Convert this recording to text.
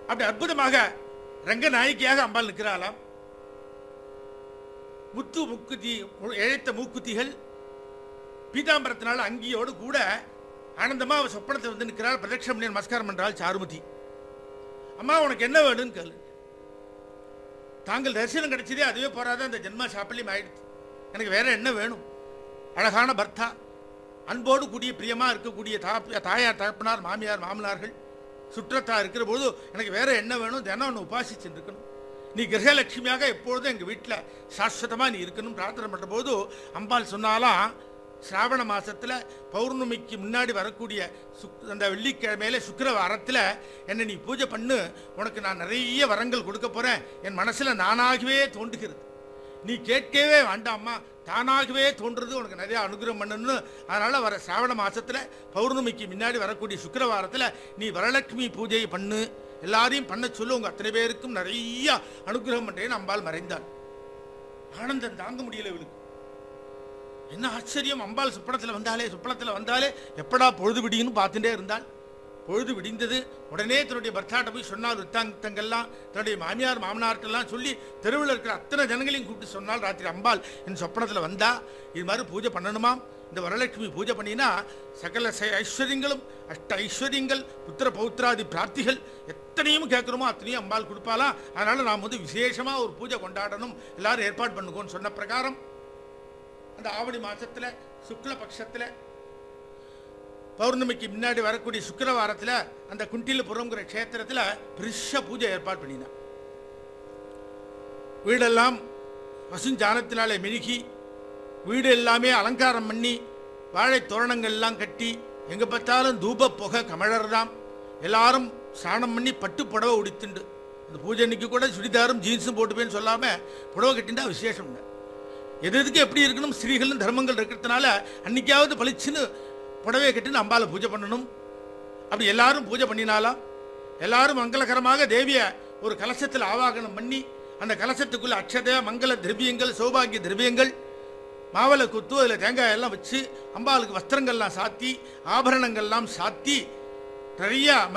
அப்படி அற்புதமாக ரங்கநாயகியாக அம்பாள் நிற்கிறாளாம் முத்து முக்குத்தி இழைத்த மூக்குத்திகள் பீதாம்பரத்தினால அங்கியோடு கூட ஆனந்தமா அவ சொப்பனத்தை வந்து நிற்கிறாள் பிரதட்சணம் பண்ணி நமஸ்காரம் பண்றாள் சாருமதி அம்மா உனக்கு என்ன வேணும்னு கேளு தாங்கள் தரிசனம் கிடைச்சதே அதுவே போறாத அந்த ஜென்மா சாப்பிள்ளையும் ஆயிடுச்சு எனக்கு வேற என்ன வேணும் அழகான பர்த்தா அன்போடு கூடிய பிரியமா இருக்கக்கூடிய தா- தாயார் தகப்பனார் மாமியார் மாமனார்கள் சுற்றத்தா இருக்கிற போது எனக்கு வேற என்ன வேணும் தினம் ஒன்று உபாசிச்சுட்டு இருக்கணும் நீ கிரகலட்சுமியாக எப்பொழுதும் எங்கள் வீட்டில் சாஸ்வதமாக நீ இருக்கணும் பிரார்த்தனை பண்ணுற போது அம்பாள் சொன்னாலாம் சிராவண மாசத்துல பௌர்ணமிக்கு முன்னாடி வரக்கூடிய சுக் அந்த வெள்ளிக்கிழமையில சுக்கிரவாரத்தில் என்னை நீ பூஜை பண்ணு உனக்கு நான் நிறைய வரங்கள் கொடுக்க போகிறேன் என் மனசில் நானாகவே தோன்றுகிறது நீ கேட்கவே வேண்டாம்மா தானாகவே தோன்றுறது உனக்கு நிறைய அனுகிரகம் பண்ணணும்னு அதனால வர சிராவண மாசத்துல பௌர்ணமிக்கு முன்னாடி வரக்கூடிய சுக்கிரவாரத்துல நீ வரலட்சுமி பூஜை பண்ணு எல்லாரையும் பண்ண சொல்லு உங்க அத்தனை பேருக்கும் நிறைய அனுகிரகம் பண்றேன்னு அம்பாள் மறைந்தாள் ஆனந்தம் தாங்க முடியல இவளுக்கு என்ன ஆச்சரியம் அம்பாள் சுப்பனத்தில் வந்தாலே சுப்பனத்தில் வந்தாலே எப்படா பொழுது விடியும்னு பார்த்துட்டே இருந்தாள் பொழுது விடிந்தது உடனே தன்னுடைய பர்த்தாட்ட போய் சொன்னால் வித்தாங்கத்தங்கள்லாம் தன்னுடைய மாமியார் மாமனார்ட்டெல்லாம் சொல்லி தெருவில் இருக்கிற அத்தனை ஜனங்களையும் கூப்பிட்டு சொன்னால் ராத்திரி அம்பாள் என் சொப்பனத்தில் வந்தா இது மாதிரி பூஜை பண்ணணுமாம் இந்த வரலட்சுமி பூஜை பண்ணினா சகல ச- ஐஸ்வர்யங்களும் அஷ்ட ஐஸ்வர்யங்கள் புத்திர பௌத்திராதி பிரார்த்திகள் எத்தனையும் கேட்குறோமோ அத்தனையும் அம்பாள் கொடுப்பாலாம் அதனால நாம் வந்து விசேஷமா ஒரு பூஜை கொண்டாடணும் எல்லாரும் ஏற்பாடு பண்ணுங்கோன்னு சொன்ன பிரகாரம் அந்த ஆவணி மாசத்துல சுக்ல பட்சத்துல பௌர்ணமிக்கு முன்னாடி வரக்கூடிய சுக்கிரவாரத்துல அந்த குண்டிலபுரம்ங்கிற க்ஷேத்திரத்துல பெருச பூஜை ஏற்பாடு பண்ணினான் வீடெல்லாம் பசுஞ்சானத்தினாலே மெழுகி வீடு எல்லாமே அலங்காரம் பண்ணி வாழை தோரணங்கள் எல்லாம் கட்டி எங்க பார்த்தாலும் தூப புகை கமழறதாம் எல்லாரும் ஸ்நானம் பண்ணி பட்டு புடவை உடித்துண்டு அந்த பூஜை அன்னைக்கு கூட சுடிதாரும் ஜீன்ஸும் போட்டுப்பேன்னு சொல்லாம புடவை கட்டிண்டா விசேஷம் எது எதுக்கு எப்படி இருக்கணும் ஸ்ரீகளும் தர்மங்கள் இருக்கிறதுனால அன்னைக்காவது பளிச்சுன்னு புடவையை கட்டின்னு அம்பால பூஜை பண்ணணும் அப்படி எல்லாரும் பூஜை பண்ணினாலாம் எல்லாரும் மங்களகரமாக தேவியை ஒரு கலசத்தில் ஆவாகனம் பண்ணி அந்த கலசத்துக்குள்ள அக்ஷத மங்கள திரவியங்கள் சௌபாகிய திரவியங்கள் மாவளை குத்து அதில் தேங்காய் எல்லாம் வச்சு அம்பாளுக்கு வஸ்திரங்கள்லாம் சாத்தி ஆபரணங்கள்லாம் சாத்தி நிறைய